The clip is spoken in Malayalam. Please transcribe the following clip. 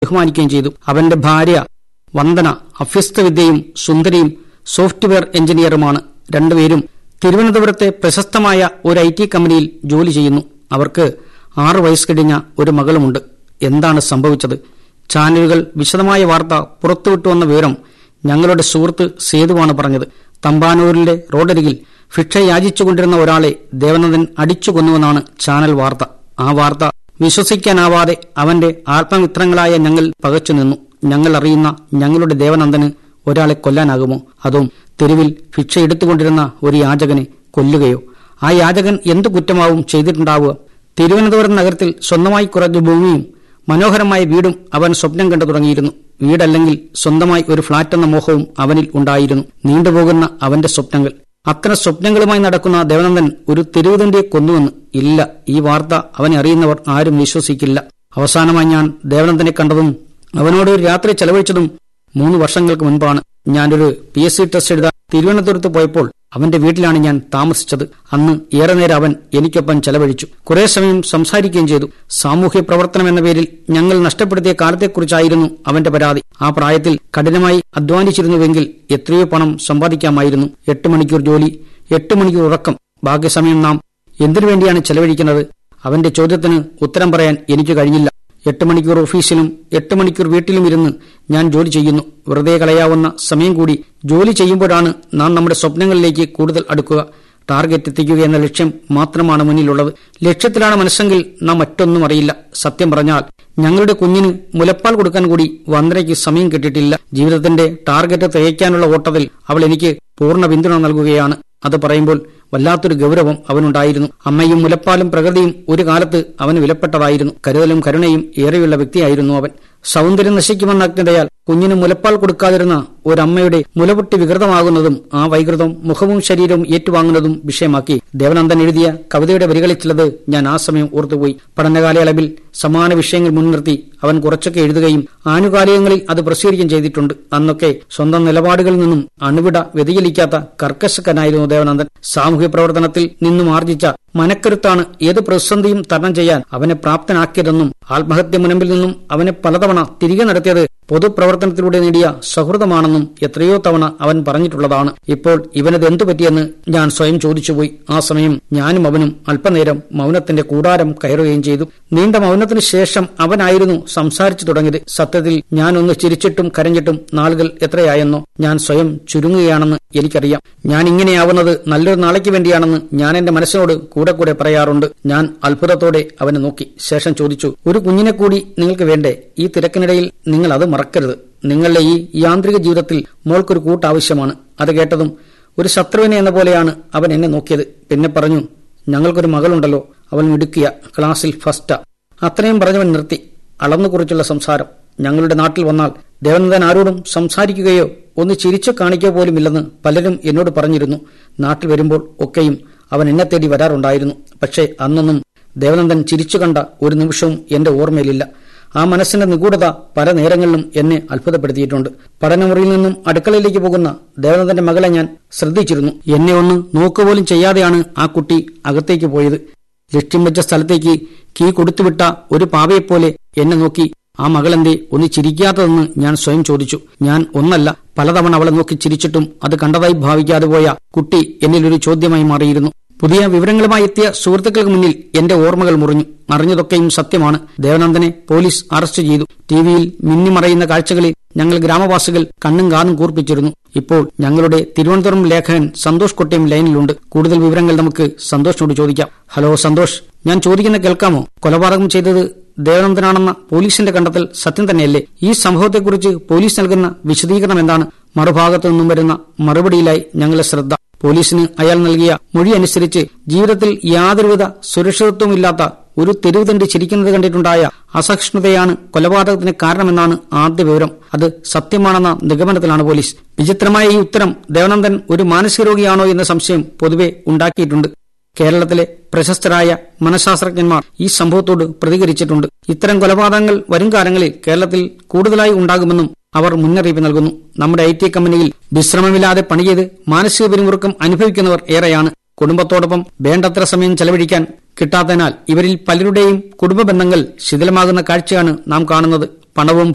ബഹുമാനിക്കുകയും ചെയ്തു അവന്റെ ഭാര്യ വന്ദന അഭ്യസ്തവിദ്യയും സുന്ദരിയും സോഫ്റ്റ്വെയർ എഞ്ചിനീയറുമാണ് രണ്ടുപേരും തിരുവനന്തപുരത്തെ പ്രശസ്തമായ ഒരു ഐ ടി കമ്പനിയിൽ ജോലി ചെയ്യുന്നു അവർക്ക് ആറു വയസ്സ് കഴിഞ്ഞ ഒരു മകളുമുണ്ട് എന്താണ് സംഭവിച്ചത് ചാനലുകൾ വിശദമായ വാർത്ത പുറത്തുവിട്ടുവന്ന വിവരം ഞങ്ങളുടെ സുഹൃത്ത് സേതുവാണ് പറഞ്ഞത് തമ്പാനൂരിലെ റോഡരികിൽ ഭിക്ഷ യാചിച്ചുകൊണ്ടിരുന്ന ഒരാളെ ദേവനന്ദൻ അടിച്ചു കൊന്നുവെന്നാണ് ചാനൽ വാർത്ത ആ വാർത്ത വിശ്വസിക്കാനാവാതെ അവന്റെ ആത്മമിത്രങ്ങളായ ഞങ്ങൾ പകച്ചു നിന്നു ഞങ്ങൾ അറിയുന്ന ഞങ്ങളുടെ ദേവനന്ദന് ഒരാളെ കൊല്ലാനാകുമോ അതും തെരുവിൽ ഭിക്ഷ എടുത്തുകൊണ്ടിരുന്ന ഒരു യാചകനെ കൊല്ലുകയോ ആ യാചകൻ എന്തു കുറ്റമാവും ചെയ്തിട്ടുണ്ടാവുക തിരുവനന്തപുരം നഗരത്തിൽ സ്വന്തമായി കുറഞ്ഞ ഭൂമിയും മനോഹരമായ വീടും അവൻ സ്വപ്നം കണ്ടു തുടങ്ങിയിരുന്നു വീടല്ലെങ്കിൽ സ്വന്തമായി ഒരു ഫ്ളാറ്റ് എന്ന മോഹവും അവനിൽ ഉണ്ടായിരുന്നു നീണ്ടുപോകുന്ന അവന്റെ സ്വപ്നങ്ങൾ അത്തരം സ്വപ്നങ്ങളുമായി നടക്കുന്ന ദേവനന്ദൻ ഒരു തെരുവുതണ്ടിയെ കൊന്നുവെന്ന് ഇല്ല ഈ വാർത്ത അവനെ അറിയുന്നവർ ആരും വിശ്വസിക്കില്ല അവസാനമായി ഞാൻ ദേവനന്ദനെ കണ്ടതും അവനോട് ഒരു രാത്രി ചെലവഴിച്ചതും മൂന്ന് വർഷങ്ങൾക്ക് മുൻപാണ് ഞാനൊരു പി എസ് സി ടെസ്റ്റ് എഴുതാൻ തിരുവനന്തപുരത്ത് പോയപ്പോൾ അവന്റെ വീട്ടിലാണ് ഞാൻ താമസിച്ചത് അന്ന് ഏറെ നേരം അവൻ എനിക്കൊപ്പം ചെലവഴിച്ചു കുറെ സമയം സംസാരിക്കുകയും ചെയ്തു സാമൂഹ്യ പ്രവർത്തനം എന്ന പേരിൽ ഞങ്ങൾ നഷ്ടപ്പെടുത്തിയ കാലത്തെക്കുറിച്ചായിരുന്നു അവന്റെ പരാതി ആ പ്രായത്തിൽ കഠിനമായി അധ്വാനിച്ചിരുന്നുവെങ്കിൽ എത്രയോ പണം സമ്പാദിക്കാമായിരുന്നു എട്ട് മണിക്കൂർ ജോലി എട്ട് മണിക്കൂർ ഉറക്കം ബാക്കി സമയം നാം എന്തിനു വേണ്ടിയാണ് ചെലവഴിക്കുന്നത് അവന്റെ ചോദ്യത്തിന് ഉത്തരം പറയാൻ എനിക്ക് കഴിഞ്ഞില്ല എട്ട് മണിക്കൂർ ഓഫീസിലും എട്ട് മണിക്കൂർ വീട്ടിലും ഇരുന്ന് ഞാൻ ജോലി ചെയ്യുന്നു വെറുതെ കളയാവുന്ന സമയം കൂടി ജോലി ചെയ്യുമ്പോഴാണ് നാം നമ്മുടെ സ്വപ്നങ്ങളിലേക്ക് കൂടുതൽ അടുക്കുക ടാർഗറ്റ് എത്തിക്കുക എന്ന ലക്ഷ്യം മാത്രമാണ് മുന്നിലുള്ളത് ലക്ഷ്യത്തിലാണ് മനസ്സെങ്കിൽ നാം മറ്റൊന്നും അറിയില്ല സത്യം പറഞ്ഞാൽ ഞങ്ങളുടെ കുഞ്ഞിന് മുലപ്പാൽ കൊടുക്കാൻ കൂടി വന്ദനയ്ക്ക് സമയം കിട്ടിയിട്ടില്ല ജീവിതത്തിന്റെ ടാർഗറ്റ് തികയ്ക്കാനുള്ള ഓട്ടത്തിൽ അവൾ എനിക്ക് പൂർണ്ണ പിന്തുണ നൽകുകയാണ് അത് പറയുമ്പോൾ വല്ലാത്തൊരു ഗൗരവം അവനുണ്ടായിരുന്നു അമ്മയും മുലപ്പാലും പ്രകൃതിയും ഒരു കാലത്ത് അവന് വിലപ്പെട്ടതായിരുന്നു കരുതലും കരുണയും ഏറെയുള്ള വ്യക്തിയായിരുന്നു അവൻ സൗന്ദര്യം നശിക്കുമെന്ന അജ്ഞതയാൽ കുഞ്ഞിന് മുലപ്പാൽ കൊടുക്കാതിരുന്ന ഒരമ്മയുടെ മുലപൊട്ടി വികൃതമാകുന്നതും ആ വൈകൃതം മുഖവും ശരീരവും ഏറ്റുവാങ്ങുന്നതും വിഷയമാക്കി ദേവനന്ദൻ എഴുതിയ കവിതയുടെ വരികളിൽ ചിലത് ഞാൻ ആ സമയം ഓർത്തുപോയി പഠനകാലയളവിൽ സമാന വിഷയങ്ങൾ മുൻനിർത്തി അവൻ കുറച്ചൊക്കെ എഴുതുകയും ആനുകാലികങ്ങളിൽ അത് പ്രസിദ്ധീകരിക്കുകയും ചെയ്തിട്ടുണ്ട് അന്നൊക്കെ സ്വന്തം നിലപാടുകളിൽ നിന്നും അണുവിട വ്യതിചലിക്കാത്ത കർക്കശക്കനായിരുന്നു ദേവനന്ദൻ സാമൂഹ്യ പ്രവർത്തനത്തിൽ നിന്നും ആർജിച്ച മനക്കരുത്താണ് ഏത് പ്രതിസന്ധിയും തരണം ചെയ്യാൻ അവനെ പ്രാപ്തനാക്കിയതെന്നും ആത്മഹത്യ മുനമ്പിൽ നിന്നും അവനെ പലതവണ തിരികെ നടത്തിയത് പൊതുപ്രവർത്തനത്തിലൂടെ നേടിയ സൗഹൃദമാണെന്നും എത്രയോ തവണ അവൻ പറഞ്ഞിട്ടുള്ളതാണ് ഇപ്പോൾ ഇവനത് എന്തു പറ്റിയെന്ന് ഞാൻ സ്വയം ചോദിച്ചുപോയി ആ സമയം ഞാനും അവനും അല്പനേരം മൗനത്തിന്റെ കൂടാരം കയറുകയും ചെയ്തു നീണ്ട മൗനത്തിന് ശേഷം അവനായിരുന്നു സംസാരിച്ചു തുടങ്ങിയത് സത്യത്തിൽ ഞാൻ ഒന്ന് ചിരിച്ചിട്ടും കരഞ്ഞിട്ടും നാളുകൾ എത്രയായെന്നോ ഞാൻ സ്വയം ചുരുങ്ങുകയാണെന്ന് എനിക്കറിയാം ഞാൻ ഇങ്ങനെയാവുന്നത് നല്ലൊരു നാളേക്ക് വേണ്ടിയാണെന്ന് ഞാൻ എന്റെ മനസ്സിനോട് കൂടെ കൂടെ പറയാറുണ്ട് ഞാൻ അത്ഭുതത്തോടെ അവനെ നോക്കി ശേഷം ചോദിച്ചു ഒരു കുഞ്ഞിനെ കൂടി നിങ്ങൾക്ക് വേണ്ടേ ഈ തിരക്കിനിടയിൽ നിങ്ങൾ അത് മറക്കരുത് നിങ്ങളുടെ ഈ യാന്ത്രിക ജീവിതത്തിൽ മോൾക്കൊരു കൂട്ട് ആവശ്യമാണ് അത് കേട്ടതും ഒരു ശത്രുവിനെ എന്ന പോലെയാണ് അവൻ എന്നെ നോക്കിയത് പിന്നെ പറഞ്ഞു ഞങ്ങൾക്കൊരു മകളുണ്ടല്ലോ അവൾ മിടുക്കിയ ക്ലാസ്സിൽ ഫസ്റ്റാ അത്രയും പറഞ്ഞവൻ നിർത്തി അളന്നുകുറിച്ചുള്ള സംസാരം ഞങ്ങളുടെ നാട്ടിൽ വന്നാൽ ദേവനന്ദൻ ആരോടും സംസാരിക്കുകയോ ഒന്ന് ചിരിച്ചു കാണിക്കുക പോലുമില്ലെന്ന് പലരും എന്നോട് പറഞ്ഞിരുന്നു നാട്ടിൽ വരുമ്പോൾ ഒക്കെയും അവൻ എന്നെ തേടി വരാറുണ്ടായിരുന്നു പക്ഷേ അന്നൊന്നും ദേവനന്ദൻ ചിരിച്ചു കണ്ട ഒരു നിമിഷവും എന്റെ ഓർമ്മയിലില്ല ആ മനസ്സിന്റെ നിഗൂഢത പല നേരങ്ങളിലും എന്നെ അത്ഭുതപ്പെടുത്തിയിട്ടുണ്ട് പഠനമുറിയിൽ നിന്നും അടുക്കളയിലേക്ക് പോകുന്ന ദേവനന്ദന്റെ മകളെ ഞാൻ ശ്രദ്ധിച്ചിരുന്നു എന്നെ ഒന്ന് നോക്കുപോലും ചെയ്യാതെയാണ് ആ കുട്ടി അകത്തേക്ക് പോയത് ലക്ഷ്യം വെച്ച സ്ഥലത്തേക്ക് കീ കൊടുത്തുവിട്ട ഒരു പാവയെപ്പോലെ എന്നെ നോക്കി ആ മകളെന്തേ ഒന്ന് ചിരിക്കാത്തതെന്ന് ഞാൻ സ്വയം ചോദിച്ചു ഞാൻ ഒന്നല്ല പലതവണ അവളെ നോക്കി ചിരിച്ചിട്ടും അത് കണ്ടതായി ഭാവിക്കാതെ പോയ കുട്ടി എന്നിലൊരു ചോദ്യമായി മാറിയിരുന്നു പുതിയ വിവരങ്ങളുമായി എത്തിയ സുഹൃത്തുക്കൾക്ക് മുന്നിൽ എന്റെ ഓർമ്മകൾ മുറിഞ്ഞു അറിഞ്ഞതൊക്കെയും സത്യമാണ് ദേവനന്ദനെ പോലീസ് അറസ്റ്റ് ചെയ്തു ടിവിയിൽ മിന്നിമറയുന്ന കാഴ്ചകളിൽ ഞങ്ങൾ ഗ്രാമവാസികൾ കണ്ണും കാതും കൂർപ്പിച്ചിരുന്നു ഇപ്പോൾ ഞങ്ങളുടെ തിരുവനന്തപുരം ലേഖകൻ സന്തോഷ് കൊട്ടയം ലൈനിലുണ്ട് കൂടുതൽ വിവരങ്ങൾ നമുക്ക് സന്തോഷിനോട് ചോദിക്കാം ഹലോ സന്തോഷ് ഞാൻ ചോദിക്കുന്ന കേൾക്കാമോ കൊലപാതകം ചെയ്തത് ദേവനന്ദനാണെന്ന പോലീസിന്റെ കണ്ടെത്തൽ സത്യം തന്നെയല്ലേ ഈ സംഭവത്തെക്കുറിച്ച് പോലീസ് നൽകുന്ന വിശദീകരണം എന്താണ് മറുഭാഗത്തു നിന്നും വരുന്ന മറുപടിയിലായി ഞങ്ങളുടെ ശ്രദ്ധ പോലീസിന് അയാൾ നൽകിയ മൊഴി അനുസരിച്ച് ജീവിതത്തിൽ യാതൊരുവിധ സുരക്ഷിതത്വമില്ലാത്ത ഒരു തെരുവുതണ്ടി ചിരിക്കുന്നത് കണ്ടിട്ടുണ്ടായ അസഹിഷ്ണുതയാണ് കൊലപാതകത്തിന് കാരണമെന്നാണ് ആദ്യ വിവരം അത് സത്യമാണെന്ന നിഗമനത്തിലാണ് പോലീസ് വിചിത്രമായ ഈ ഉത്തരം ദേവനന്ദൻ ഒരു മാനസിക രോഗിയാണോ എന്ന സംശയം പൊതുവെ ഉണ്ടാക്കിയിട്ടുണ്ട് കേരളത്തിലെ പ്രശസ്തരായ മനഃശാസ്ത്രജ്ഞന്മാർ ഈ സംഭവത്തോട് പ്രതികരിച്ചിട്ടുണ്ട് ഇത്തരം കൊലപാതകങ്ങൾ വരും കാലങ്ങളിൽ കേരളത്തിൽ കൂടുതലായി ഉണ്ടാകുമെന്നും അവർ മുന്നറിയിപ്പ് നൽകുന്നു നമ്മുടെ ഐ ടി കമ്പനിയിൽ വിശ്രമമില്ലാതെ പണി ചെയ്ത് മാനസിക പിരിമുറുക്കം അനുഭവിക്കുന്നവർ ഏറെയാണ് കുടുംബത്തോടൊപ്പം വേണ്ടത്ര സമയം ചെലവഴിക്കാൻ കിട്ടാത്തതിനാൽ ഇവരിൽ പലരുടെയും കുടുംബ ബന്ധങ്ങൾ ശിഥിലമാകുന്ന കാഴ്ചയാണ് നാം കാണുന്നത് പണവും